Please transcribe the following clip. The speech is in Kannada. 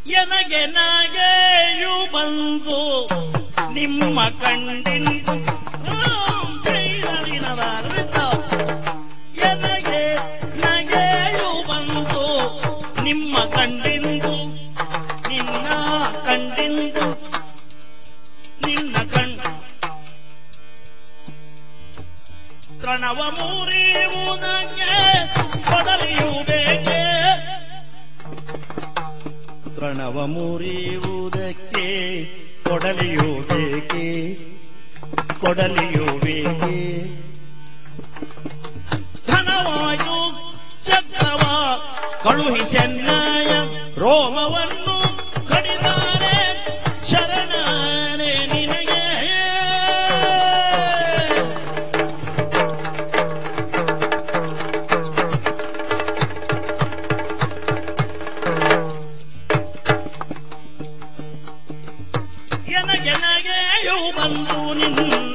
ಎನಗೆ ನಗೆಯು ಬಂದು ನಿಮ್ಮ ಕಂಡಿಂದು ಆಂ, ಕೈಲರಿನದ ಅರ್ಥ. ಎನಗೆ ನಗೆಯು ಬಂದು ನಿಮ್ಮ ಕಂಡಿಂದು ನಿನ್ನ ಕಂಡಿಂದು ನಿನ್ನ ಕಣ್ ಕಣವ ಮುರಿಯುವುದಕ್ಕೆ ಕೊಡಲಿಯು ಬೇಕೆ ತೃಣವ ಮುರಿಯುವುದಕ್ಕೆ ಕೊಡಲಿಯು ಬೇಕೆ ಕೊಡಲಿಯು ಬೇಕೆ ಧನವಾಯು ಚಕ್ರವ ಕಳುಹಿಸೆನ್ನಾಯ ರೋಮವನ್ನು ಕಡಿದಾರೆ ಶರಣನೆ ನಿನಗೆ ಎನಗೆ ನಗೆಯು ಬಂದು ನಿನ್ನ